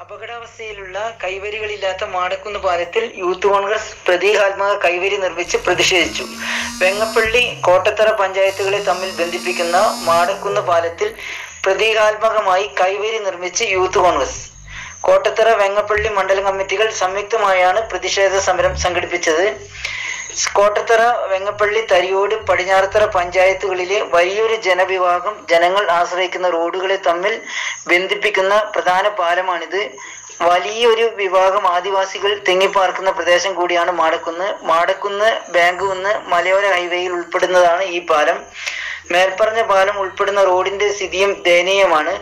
അപകടാവസ്ഥയിലുള്ള കൈവരികളില്ലാത്ത മാടക്കുന്ന് പാലത്തിൽ യൂത്ത് കോൺഗ്രസ് പ്രതീകാത്മക കൈവരി നിർമ്മിച്ച് പ്രതിഷേധിച്ചു വെങ്ങപ്പള്ളി കോട്ടത്തറ പഞ്ചായത്തുകളെ തമ്മിൽ ബന്ധിപ്പിക്കുന്ന മാടക്കുന്ന് പാലത്തിൽ പ്രതീകാത്മകമായി കൈവരി നിർമ്മിച്ച് യൂത്ത് കോൺഗ്രസ് കോട്ടത്തറ വെങ്ങപ്പള്ളി മണ്ഡലം കമ്മിറ്റികൾ സംയുക്തമായാണ് പ്രതിഷേധ സമരം സംഘടിപ്പിച്ചത് കോട്ടത്തറ വെങ്ങപ്പള്ളി തരിയോട് പടിഞ്ഞാറത്തറ പഞ്ചായത്തുകളിലെ വലിയൊരു ജനവിഭാഗം ജനങ്ങൾ ആശ്രയിക്കുന്ന റോഡുകളെ തമ്മിൽ ബന്ധിപ്പിക്കുന്ന പ്രധാന പാലമാണിത് വലിയൊരു വിഭാഗം ആദിവാസികൾ തിങ്ങിപ്പാർക്കുന്ന പ്രദേശം കൂടിയാണ് മാടക്കുന്ന് മാടക്കുന്ന് ബാങ്കുന്ന് മലയോര ഹൈവേയിൽ ഉൾപ്പെടുന്നതാണ് ഈ പാലം മേൽപ്പറഞ്ഞ പാലം ഉൾപ്പെടുന്ന റോഡിന്റെ സ്ഥിതിയും ദയനീയമാണ്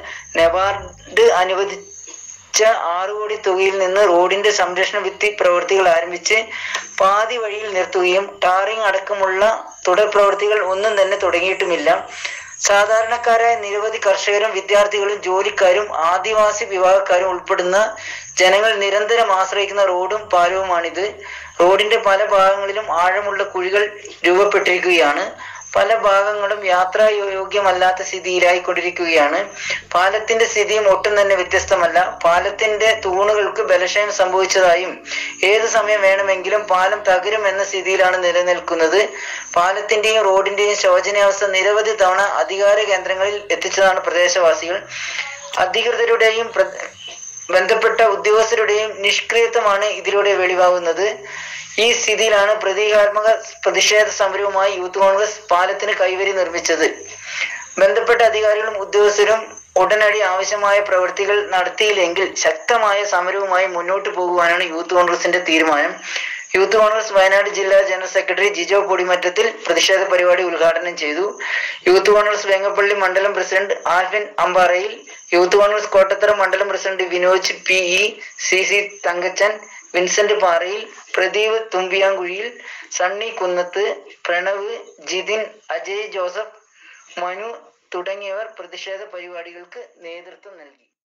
നബാർഡ് അനുവദി ച്ച ആറ് കോടി തുകയിൽ നിന്ന് റോഡിന്റെ സംരക്ഷണ ഭിത്തി പ്രവൃത്തികൾ ആരംഭിച്ച് പാതി വഴിയിൽ നിർത്തുകയും ടാറിംഗ് അടക്കമുള്ള തുടർ പ്രവൃത്തികൾ ഒന്നും തന്നെ തുടങ്ങിയിട്ടുമില്ല സാധാരണക്കാരായ നിരവധി കർഷകരും വിദ്യാർത്ഥികളും ജോലിക്കാരും ആദിവാസി വിഭാഗക്കാരും ഉൾപ്പെടുന്ന ജനങ്ങൾ നിരന്തരം ആശ്രയിക്കുന്ന റോഡും പാലവുമാണിത് റോഡിന്റെ പല ഭാഗങ്ങളിലും ആഴമുള്ള കുഴികൾ രൂപപ്പെട്ടിരിക്കുകയാണ് പല ഭാഗങ്ങളും യാത്രാ യോഗ്യമല്ലാത്ത സ്ഥിതിയിലായിക്കൊണ്ടിരിക്കുകയാണ് പാലത്തിന്റെ സ്ഥിതിയും ഒട്ടും തന്നെ വ്യത്യസ്തമല്ല പാലത്തിന്റെ തൂണുകൾക്ക് ബലക്ഷയം സംഭവിച്ചതായും ഏത് സമയം വേണമെങ്കിലും പാലം തകരും എന്ന സ്ഥിതിയിലാണ് നിലനിൽക്കുന്നത് പാലത്തിന്റെയും റോഡിന്റെയും ശോചനീയാവസ്ഥ നിരവധി തവണ അധികാര കേന്ദ്രങ്ങളിൽ എത്തിച്ചതാണ് പ്രദേശവാസികൾ അധികൃതരുടെയും പ്ര- ബന്ധപ്പെട്ട ഉദ്യോഗസ്ഥരുടെയും നിഷ്ക്രിയത്വമാണ് ഇതിലൂടെ വെളിവാകുന്നത് ഈ സ്ഥിതിയിലാണ് പ്രതീകാത്മക പ്രതിഷേധ സമരവുമായി യൂത്ത് കോൺഗ്രസ് പാലത്തിന് കൈവരി നിർമ്മിച്ചത് ബന്ധപ്പെട്ട അധികാരികളും ഉദ്യോഗസ്ഥരും ഉടനടി ആവശ്യമായ പ്രവൃത്തികൾ നടത്തിയില്ലെങ്കിൽ ശക്തമായ സമരവുമായി മുന്നോട്ട് പോകുവാനാണ് യൂത്ത് കോൺഗ്രസിന്റെ തീരുമാനം യൂത്ത് കോൺഗ്രസ് വയനാട് ജില്ലാ ജനറൽ സെക്രട്ടറി ജിജോ പൊടിമറ്റത്തിൽ പ്രതിഷേധ പരിപാടി ഉദ്ഘാടനം ചെയ്തു യൂത്ത് കോൺഗ്രസ് വേങ്ങപ്പള്ളി മണ്ഡലം പ്രസിഡന്റ് ആൽവിൻ അമ്പാറയിൽ യൂത്ത് കോൺഗ്രസ് കോട്ടത്തറ മണ്ഡലം president Vinoj P E C C Thankachan Vincent പാറയിൽ പ്രദീപ് തുമ്പിയാങ്കുഴിയിൽ സണ്ണി കുന്നത്ത് പ്രണവ് ജിതിൻ അജയ് ജോസഫ് മനു തുടങ്ങിയവർ പ്രതിഷേധ പരിപാടികൾക്ക് നേതൃത്വം നൽകി